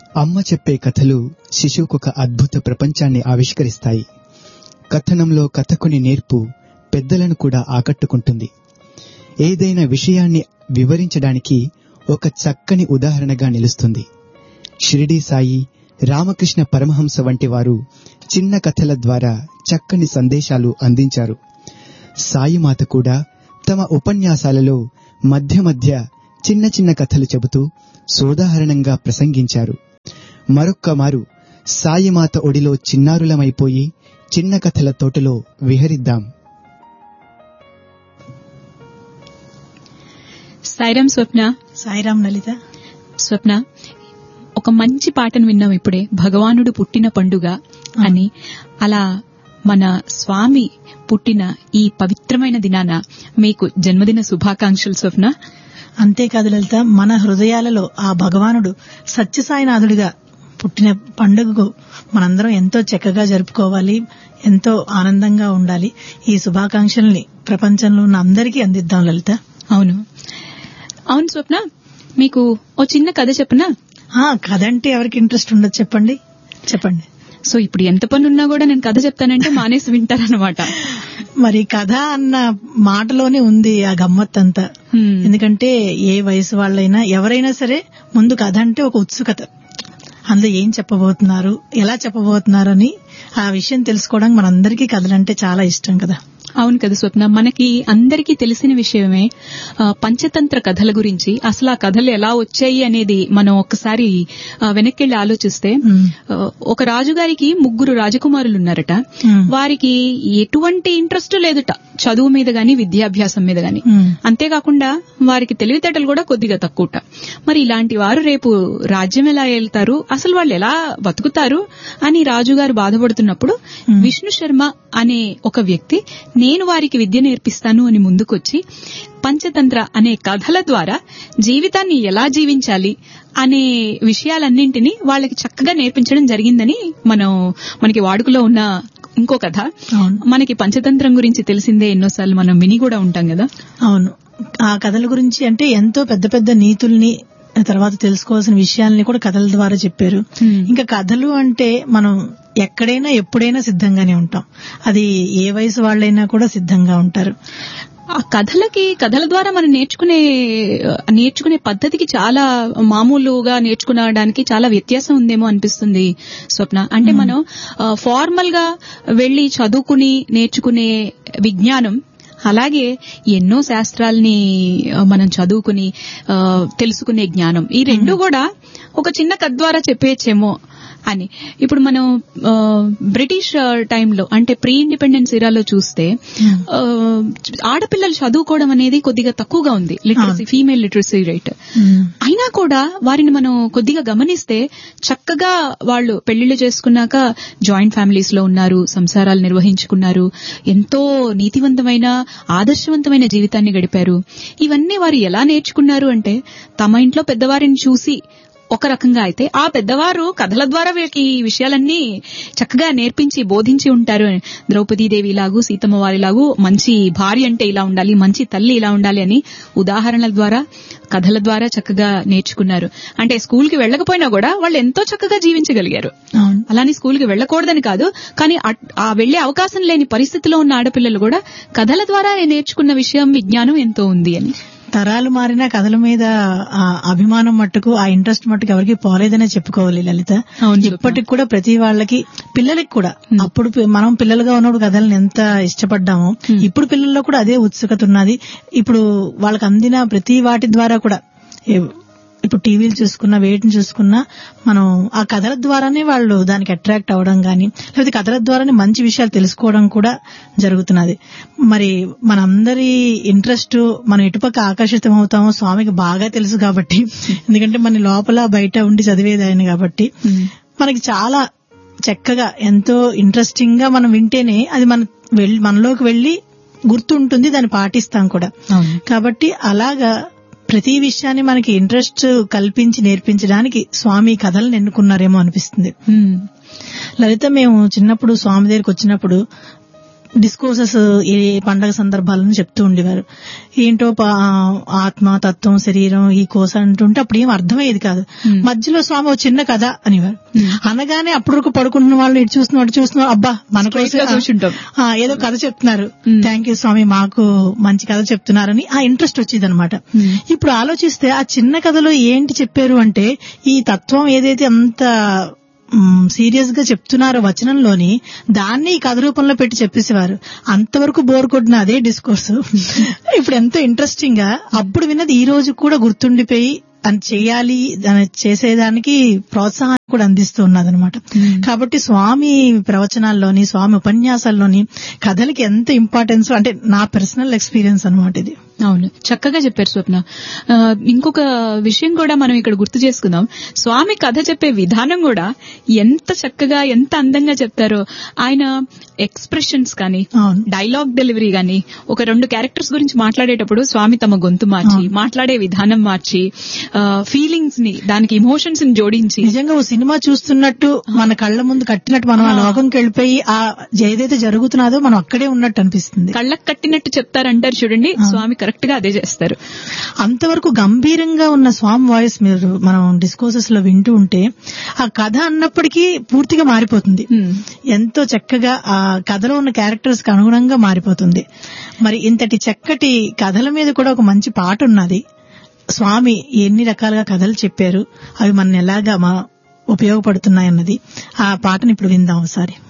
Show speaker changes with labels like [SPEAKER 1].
[SPEAKER 1] అమ్మ చెప్పే కథలు శిశువుకొక అద్భుత ప్రపంచాన్ని ఆవిష్కరిస్తాయి కథనంలో కథకుని నేర్పు పెద్దలను కూడా ఆకట్టుకుంటుంది ఏదైనా విషయాన్ని వివరించడానికి ఒక చక్కని ఉదాహరణగా నిలుస్తుంది షిరిడీ సాయి రామకృష్ణ పరమహంస వంటి వారు చిన్న కథల ద్వారా చక్కని సందేశాలు అందించారు సాయిమాత కూడా తమ ఉపన్యాసాలలో మధ్య మధ్య చిన్న చిన్న కథలు చెబుతూ సోదాహరణంగా ప్రసంగించారు మరొక్క మారు సాయిమాత ఒడిలో చిన్నారులమైపోయి చిన్న కథల తోటలో విహరిద్దాం
[SPEAKER 2] సాయిరాం స్వప్న
[SPEAKER 3] సాయిరాం లలిత
[SPEAKER 2] స్వప్న ఒక మంచి పాటను విన్నాం ఇప్పుడే భగవానుడు పుట్టిన పండుగ అని అలా మన స్వామి పుట్టిన ఈ పవిత్రమైన దినాన మీకు జన్మదిన శుభాకాంక్షలు స్వప్న
[SPEAKER 3] అంతేకాదు లలిత మన హృదయాలలో ఆ భగవానుడు సత్యసాయినాథుడిగా పుట్టిన పండుగకు మనందరం ఎంతో చక్కగా జరుపుకోవాలి ఎంతో ఆనందంగా ఉండాలి ఈ శుభాకాంక్షల్ని ప్రపంచంలో ఉన్న అందరికీ అందిద్దాం లలిత
[SPEAKER 2] అవును అవును స్వప్న మీకు ఓ చిన్న కథ చెప్పనా
[SPEAKER 3] ఆ కథ అంటే ఎవరికి ఇంట్రెస్ట్ ఉండదు చెప్పండి చెప్పండి
[SPEAKER 2] సో ఇప్పుడు ఎంత పని ఉన్నా కూడా నేను కథ చెప్తానంటే మానేసి వింటారనమాట
[SPEAKER 3] మరి కథ అన్న మాటలోనే ఉంది ఆ గమ్మత్తంతా ఎందుకంటే ఏ వయసు వాళ్ళైనా ఎవరైనా సరే ముందు కథ అంటే ఒక ఉత్సుకత అందులో ఏం చెప్పబోతున్నారు ఎలా చెప్పబోతున్నారు అని ఆ విషయం తెలుసుకోవడానికి మనందరికీ కథలంటే చాలా ఇష్టం కదా
[SPEAKER 2] అవును కదా స్వప్న మనకి అందరికీ తెలిసిన విషయమే ఆ, పంచతంత్ర కథల గురించి అసలు ఆ కథలు ఎలా వచ్చాయి అనేది మనం ఒక్కసారి ఆ, వెనక్కెళ్ళి ఆలోచిస్తే
[SPEAKER 3] మ్మ్.
[SPEAKER 2] ఆ, ఒక రాజుగారికి ముగ్గురు రాజకుమారులు ఉన్నారట
[SPEAKER 3] మ్మ్.
[SPEAKER 2] వారికి ఎటువంటి ఇంట్రెస్ట్ లేదుట చదువు మీద గాని విద్యాభ్యాసం మీద గాని
[SPEAKER 3] మ్మ్.
[SPEAKER 2] అంతేకాకుండా వారికి తెలివితేటలు కూడా కొద్దిగా తక్కువట మరి ఇలాంటి వారు రేపు రాజ్యం ఎలా వెళ్తారు అసలు వాళ్ళు ఎలా బతుకుతారు అని రాజుగారు బాధపడుతున్నప్పుడు విష్ణు శర్మ అనే ఒక వ్యక్తి నేను వారికి విద్య నేర్పిస్తాను అని ముందుకొచ్చి పంచతంత్ర అనే కథల ద్వారా జీవితాన్ని ఎలా జీవించాలి అనే విషయాలన్నింటినీ వాళ్ళకి చక్కగా నేర్పించడం జరిగిందని మనం మనకి వాడుకలో ఉన్న ఇంకో కథ
[SPEAKER 3] అవును
[SPEAKER 2] మనకి పంచతంత్రం గురించి తెలిసిందే ఎన్నోసార్లు మనం విని కూడా ఉంటాం కదా
[SPEAKER 3] అవును ఆ కథల గురించి అంటే ఎంతో పెద్ద పెద్ద నీతుల్ని ఆ తర్వాత తెలుసుకోవాల్సిన విషయాల్ని కూడా కథల ద్వారా చెప్పారు
[SPEAKER 2] Hmm.
[SPEAKER 3] ఇంకా కథలు అంటే మనం ఎక్కడైనా ఎప్పుడైనా సిద్ధంగానే ఉంటాం అది ఏ వయసు వాళ్ళైనా కూడా సిద్ధంగా ఉంటారు
[SPEAKER 2] ఆ కథలకి కథల ద్వారా మనం నేర్చుకునే నేర్చుకునే పద్ధతికి చాలా మామూలుగా నేర్చుకునడానికి చాలా వ్యత్యాసం ఉందేమో అనిపిస్తుంది స్వప్న అంటే మనం ఫార్మల్ గా వెళ్లి చదువుకుని నేర్చుకునే విజ్ఞానం అలాగే ఎన్నో శాస్త్రాల్ని ఆ, మనం చదువుకుని ఆ, తెలుసుకునే జ్ఞానం ఈ రెండు కూడా ఒక చిన్న కథ ద్వారా చెప్పేయచ్చేమో అని ఇప్పుడు మనం ఆ, బ్రిటిష్ ఆ, టైంలో అంటే ప్రీ ఇండిపెండెన్స్ ఇరాలో చూస్తే ఆ, ఆడపిల్లలు చదువుకోవడం అనేది కొద్దిగా తక్కువగా ఉంది లిటరసీ ఫీమేల్ లిటరసీ రేట్ అయినా కూడా వారిని మనం కొద్దిగా గమనిస్తే చక్కగా వాళ్ళు పెళ్లిళ్లు చేసుకున్నాక జాయింట్ ఫ్యామిలీస్ లో ఉన్నారు సంసారాలు నిర్వహించుకున్నారు ఎంతో నీతివంతమైన ఆదర్శవంతమైన జీవితాన్ని గడిపారు ఇవన్నీ వారు ఎలా నేర్చుకున్నారు అంటే తమ ఇంట్లో పెద్దవారిని చూసి ఒక రకంగా అయితే ఆ పెద్దవారు కథల ద్వారా వీళ్ళకి ఈ విషయాలన్నీ చక్కగా నేర్పించి బోధించి ఉంటారు ద్రౌపదీదేవి లాగు సీతమ్మ వారిలాగు మంచి భార్య అంటే ఇలా ఉండాలి మంచి తల్లి ఇలా ఉండాలి అని ఉదాహరణల ద్వారా కథల ద్వారా చక్కగా నేర్చుకున్నారు అంటే స్కూల్ కి వెళ్ళకపోయినా కూడా వాళ్ళు ఎంతో చక్కగా జీవించగలిగారు
[SPEAKER 3] అవును
[SPEAKER 2] అలానే స్కూల్ కి వెళ్ళకూడదని కాదు కానీ అట్- ఆ వెళ్లే అవకాశం లేని పరిస్థితిలో ఉన్న ఆడపిల్లలు కూడా కథల ద్వారా నేర్చుకున్న విషయం విజ్ఞానం ఎంతో ఉంది అని
[SPEAKER 3] తరాలు మారినా కథల మీద ఆ అభిమానం మట్టుకు ఆ ఇంట్రెస్ట్ మట్టుకు ఎవరికి పోలేదనే చెప్పుకోవాలి లలిత
[SPEAKER 2] అవును చెప్పు.
[SPEAKER 3] ఇప్పటికి కూడా ప్రతి వాళ్ళకి పిల్లలకి కూడా అప్పుడు పి- మనం పిల్లలుగా ఉన్నప్పుడు కథలను ఎంత ఇష్టపడ్డామో ఇప్పుడు పిల్లల్లో కూడా అదే ఉత్సుకత ఉన్నది ఇప్పుడు వాళ్ళకి అందిన ప్రతి వాటి ద్వారా కూడా ఏ- ఇప్పుడు టీవీలు చూసుకున్నా వేటిని చూసుకున్నా మనం ఆ కథల ద్వారానే వాళ్ళు దానికి అట్రాక్ట్ అవడం గాని లేకపోతే కథల ద్వారానే మంచి విషయాలు తెలుసుకోవడం కూడా జరుగుతున్నది మరి మనందరి ఇంట్రెస్ట్ మనం ఎటుపక్క ఆకర్షితం అవుతామో స్వామికి బాగా తెలుసు కాబట్టి ఎందుకంటే మన లోపల బయట ఉండి చదివేది ఆయన కాబట్టి మనకి చాలా చక్కగా ఎంతో ఇంట్రెస్టింగ్ గా మనం వింటేనే అది మన వెళ్- మనలోకి వెళ్లి గుర్తుంటుంది దాన్ని పాటిస్తాం కూడా
[SPEAKER 2] అవును
[SPEAKER 3] కాబట్టి అలాగా ప్రతి విషయాన్ని మనకి ఇంట్రెస్ట్ కల్పించి నేర్పించడానికి స్వామి ఈ కథలను ఎన్నుకున్నారేమో అనిపిస్తుంది
[SPEAKER 2] ఉమ్.
[SPEAKER 3] లలిత మేము చిన్నప్పుడు స్వామి దగ్గరికి వచ్చినప్పుడు డిస్కోర్సెస్ ఏ పండగ సందర్భాలను చెప్తూ ఉండేవారు ఏంటో పా- ఆత్మ తత్వం శరీరం ఈ కోస అంటుంటే అప్పుడు ఏం అర్థమయ్యేది కాదు
[SPEAKER 2] Hmm.
[SPEAKER 3] మధ్యలో స్వామి ఒక చిన్న కథ అనేవారు
[SPEAKER 2] Hmm.
[SPEAKER 3] అనగానే అప్పుడు వరకు పడుకుంటున్న వాళ్ళు ఇటు చూస్తున్న అటు చూస్తున్న అబ్బా మన
[SPEAKER 2] Straight గా
[SPEAKER 3] కోసం-
[SPEAKER 2] కూర్చుంటాం.
[SPEAKER 3] ఆ, ఏదో కథ చెప్తున్నారు
[SPEAKER 2] Hmm.
[SPEAKER 3] థ్యాంక్ యూ స్వామి మాకు మంచి కథ చెప్తున్నారని ఆ ఇంట్రెస్ట్ వచ్చేది అనమాట
[SPEAKER 2] Hmm.
[SPEAKER 3] ఇప్పుడు ఆలోచిస్తే ఆ చిన్న కథలో ఏంటి చెప్పారు అంటే ఈ తత్వం ఏదైతే అంత సీరియస్ గా చెప్తున్నారో వచనంలోని దాన్ని ఈ కథ రూపంలో పెట్టి చెప్పేసేవారు అంతవరకు బోర్ కొట్టిన అదే డిస్కోర్స్ ఇప్పుడు ఎంతో ఇంట్రెస్టింగ్ గా అప్పుడు విన్నది ఈ రోజు కూడా గుర్తుండిపోయి అని చేయాలి దాన్ని చేసేదానికి ప్రోత్సాహాన్ని కూడా అందిస్తూ ఉన్నదనమాట కాబట్టి స్వామి ప్రవచనాల్లోని స్వామి ఉపన్యాసాల్లోని కథలకి ఎంత ఇంపార్టెన్స్ అంటే నా పర్సనల్ ఎక్స్పీరియన్స్ అనమాట ఇది
[SPEAKER 2] అవును చక్కగా చెప్పారు స్వప్న ఆ, ఇంకొక విషయం కూడా మనం ఇక్కడ గుర్తు చేసుకుందాం స్వామి కథ చెప్పే విధానం కూడా ఎంత చక్కగా ఎంత అందంగా చెప్తారో ఆయన ఎక్స్ప్రెషన్స్ కానీ
[SPEAKER 3] అవును
[SPEAKER 2] డైలాగ్ డెలివరీ గాని ఒక రెండు క్యారెక్టర్స్ గురించి మాట్లాడేటప్పుడు స్వామి తమ గొంతు మార్చి మాట్లాడే విధానం మార్చి ఫీలింగ్స్ ని దానికి ఇమోషన్స్ ని జోడించి
[SPEAKER 3] నిజంగా ఓ సినిమా చూస్తున్నట్టు మన కళ్ళ ముందు కట్టినట్టు మనం ఆ లోకంకి వెళ్ళిపోయి ఆ ఏదైతే జరుగుతున్నదో మనం అక్కడే ఉన్నట్టు అనిపిస్తుంది
[SPEAKER 2] కళ్ళకు కట్టినట్టు చెప్తారంటారు చూడండి స్వామి కరెక్ట్ గా అదే చేస్తారు
[SPEAKER 3] అంతవరకు గంభీరంగా ఉన్న స్వామి వాయిస్ మీరు మనం డిస్కోసెస్ లో వింటూ ఉంటే ఆ కథ అన్నప్పటికీ పూర్తిగా మారిపోతుంది
[SPEAKER 2] Hmm.
[SPEAKER 3] ఎంతో చక్కగా ఆ కథలో ఉన్న క్యారెక్టర్స్ కి అనుగుణంగా మారిపోతుంది మరి ఇంతటి చక్కటి కథల మీద కూడా ఒక మంచి పాట ఉన్నది స్వామి ఎన్ని రకాలుగా కథలు చెప్పారు అవి మన ఎలాగా మా ఉపయోగపడుతున్నాయన్నది ఆ పాటను ఇప్పుడు విందాం ఒకసారి